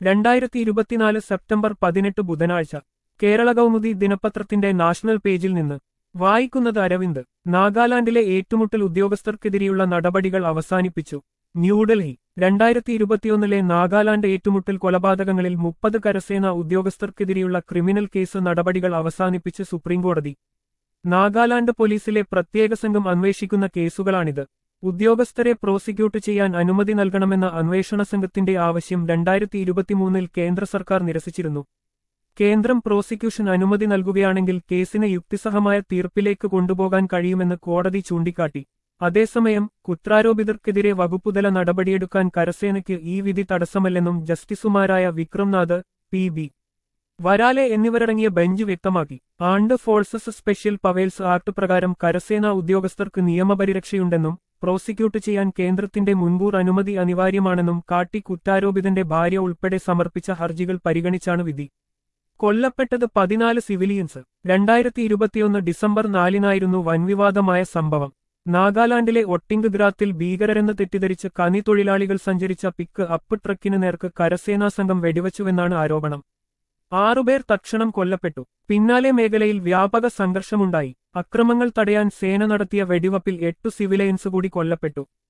രണ്ടായിരത്തി ഇരുപത്തിനാല് സെപ്റ്റംബർ പതിനെട്ട് ബുധനാഴ്ച കേരള കൗമുദി ദിനപത്രത്തിന്റെ നാഷണൽ പേജിൽ നിന്ന് വായിക്കുന്നത് അരവിന്ദ് നാഗാലാൻഡിലെ ഏറ്റുമുട്ടൽ ഉദ്യോഗസ്ഥർക്കെതിരെയുള്ള നടപടികൾ അവസാനിപ്പിച്ചു ന്യൂഡൽഹി രണ്ടായിരത്തി ഇരുപത്തിയൊന്നിലെ നാഗാലാൻഡ് ഏറ്റുമുട്ടൽ കൊലപാതകങ്ങളിൽ മുപ്പത് കരസേന ഉദ്യോഗസ്ഥർക്കെതിരെയുള്ള ക്രിമിനൽ കേസ് നടപടികൾ അവസാനിപ്പിച്ച് സുപ്രീംകോടതി നാഗാലാൻഡ് പോലീസിലെ പ്രത്യേക സംഘം അന്വേഷിക്കുന്ന കേസുകളാണിത് ഉദ്യോഗസ്ഥരെ പ്രോസിക്യൂട്ട് ചെയ്യാൻ അനുമതി നൽകണമെന്ന അന്വേഷണ സംഘത്തിന്റെ ആവശ്യം രണ്ടായിരത്തി ഇരുപത്തിമൂന്നിൽ കേന്ദ്ര സർക്കാർ നിരസിച്ചിരുന്നു കേന്ദ്രം പ്രോസിക്യൂഷൻ അനുമതി നൽകുകയാണെങ്കിൽ കേസിനെ യുക്തിസഹമായ തീർപ്പിലേക്ക് കൊണ്ടുപോകാൻ കഴിയുമെന്ന് കോടതി ചൂണ്ടിക്കാട്ടി അതേസമയം കുറ്റാരോപിതർക്കെതിരെ വകുപ്പുതല നടപടിയെടുക്കാൻ കരസേനയ്ക്ക് ഈ വിധി തടസ്സമല്ലെന്നും ജസ്റ്റിസുമാരായ വിക്രംനാഥ് പി ബി വരാലെ എന്നിവരടങ്ങിയ ബെഞ്ച് വ്യക്തമാക്കി ആണ്ട് ഫോഴ്സസ് സ്പെഷ്യൽ പവേൽസ് ആക്ട് പ്രകാരം കരസേനാ ഉദ്യോഗസ്ഥർക്ക് നിയമപരിരക്ഷയുണ്ടെന്നും പ്രോസിക്യൂട്ട് ചെയ്യാൻ കേന്ദ്രത്തിന്റെ മുൻകൂർ അനുമതി അനിവാര്യമാണെന്നും കാട്ടി കുറ്റാരോപിതന്റെ ഭാര്യ ഉൾപ്പെടെ സമർപ്പിച്ച ഹർജികൾ പരിഗണിച്ചാണ് വിധി കൊല്ലപ്പെട്ടത് പതിനാല് സിവിലിയൻസ് രണ്ടായിരത്തി ഇരുപത്തിയൊന്ന് ഡിസംബർ നാലിനായിരുന്നു വൻവിവാദമായ സംഭവം നാഗാലാൻഡിലെ ഒട്ടിംഗ് ഗ്രാത്തിൽ ഭീകരരെന്ന് തെറ്റിദ്ധരിച്ച് കനി തൊഴിലാളികൾ സഞ്ചരിച്ച പിക്ക് അപ്പ് ട്രക്കിന് നേർക്ക് കരസേനാ സംഘം വെടിവച്ചുവെന്നാണ് ആരോപണം ആറുപേർ തക്ഷണം കൊല്ലപ്പെട്ടു പിന്നാലെ മേഖലയിൽ വ്യാപക സംഘർഷമുണ്ടായി അക്രമങ്ങൾ തടയാൻ സേന നടത്തിയ വെടിവപ്പിൽ എട്ടു സിവിലിയൻസ് കൂടി കൊല്ലപ്പെട്ടു